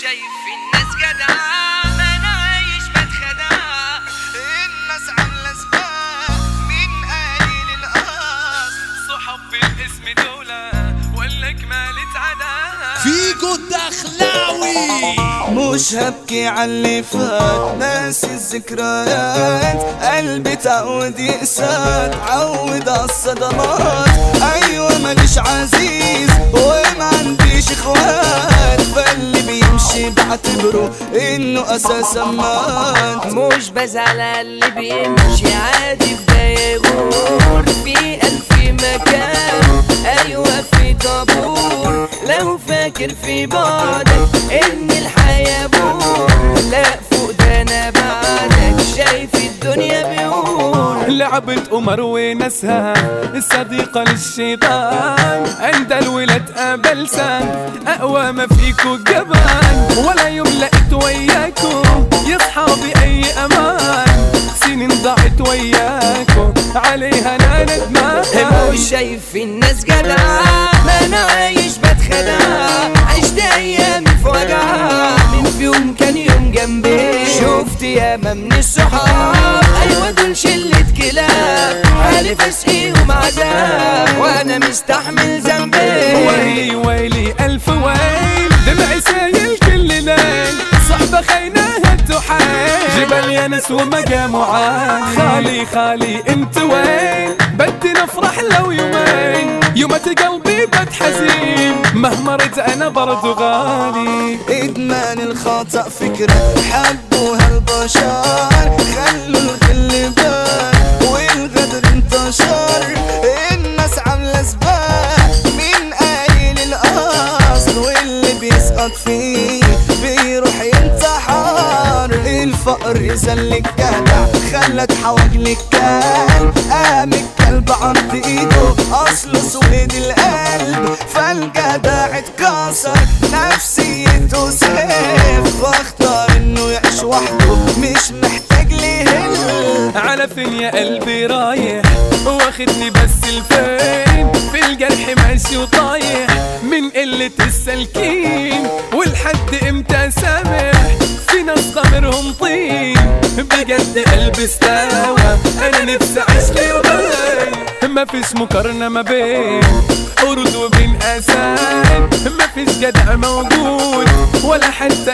شايف الناس جدع ما انا عايش بتخدع الناس عاملة سباق مين قايل القصد صحاب بالاسم دولة ولا كمالة عدا فيكو الدخلاوي مش هبكي على اللي فات ناسي الذكريات قلبي تعود يقسى عود على الصدمات ايوه ماليش عزيز وما عنديش اخوات فاللي بيمشي بعتبره انه اساسا مات مش بزعل على اللي بيمشي عادي في يغور في ألف مكان أيوة في طابور لو فاكر في بعدك إن الحياة بور لا فوق ده أنا بعدك شايف الدنيا بيقول لعبة قمر ونسها الصديقة للشيطان عند الولد قابلسان أقوى ما فيكو جبان ولا يوم لقيت وياكو يا صحابي أي أمان سنين ضاعت وياكو عليها أنا ندمان مش شايف الناس جدع ما انا عايش بتخدع عشت ايامي في وجع من في يوم كان يوم جنبي شفت ياما من الصحاب ايوه دول شلة كلاب حالف اسقيهم عذاب وانا مستحمل ذنبي ويلي ويلي ألف ويل دمعي سايل كل ليل صحبة خيناها تحيل جبل ينس ومقام وعال خالي خالي انت وين بدي نفرح لو يومين يومة قلبي بد حزين مهما رد انا برضو غالي ادمان الخطأ فكرة حبوها البشر خلوا الغل بان والغدر انتشر الناس عاملة سباق مين قايل الاصل واللي بيسقط فيه بيروح ينتحر الفقر يزلك جدع خلت حواجلك كان قام الكلب عند ايده اصله سويد القلب فالجدع اتكسر نفسيته سيف واختار انه يعيش وحده مش محتاج لهل على فين يا قلبي رايح واخدني بس الفين في الجرح ماشي وطايح من قلة السلكين والحد امتى سامح في ناس ضميرهم طين بجد قلبي استوى انا نفسي اعيش لي وبين ما فيش مقارنة ما بين قرود وبين اسد ما فيش جدع موجود ولا حتى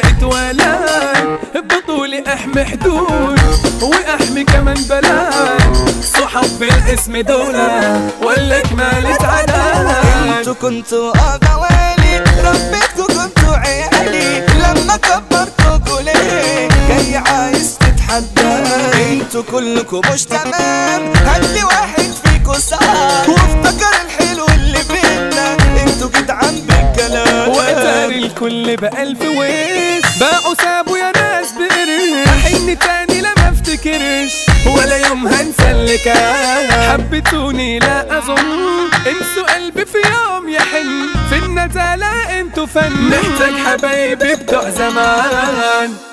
اتولد بطولي احمي حدود واحمي كمان بلاد صحاب بالاسم دولة ولا كمالة عدد انتوا كنتوا اغوالي ربيتكوا كنتوا عيالي لما كبرتوكوا ليه جاي عايز تتحدى انتوا كلكوا مش تمام هدي واحد فيكوا ساعة وافتكر الحلو اللي بينا انتوا جدعان بالكلام واتاري الكل بألف ويش باعوا سابوا يا ناس بقرش احن تاني لما افتكرش ولا يوم هنسى اللي كان حبيتوني لا اظن انسوا قلبي في يوم يحن في النزالة انتوا فن نحتاج حبايبي بتوع زمان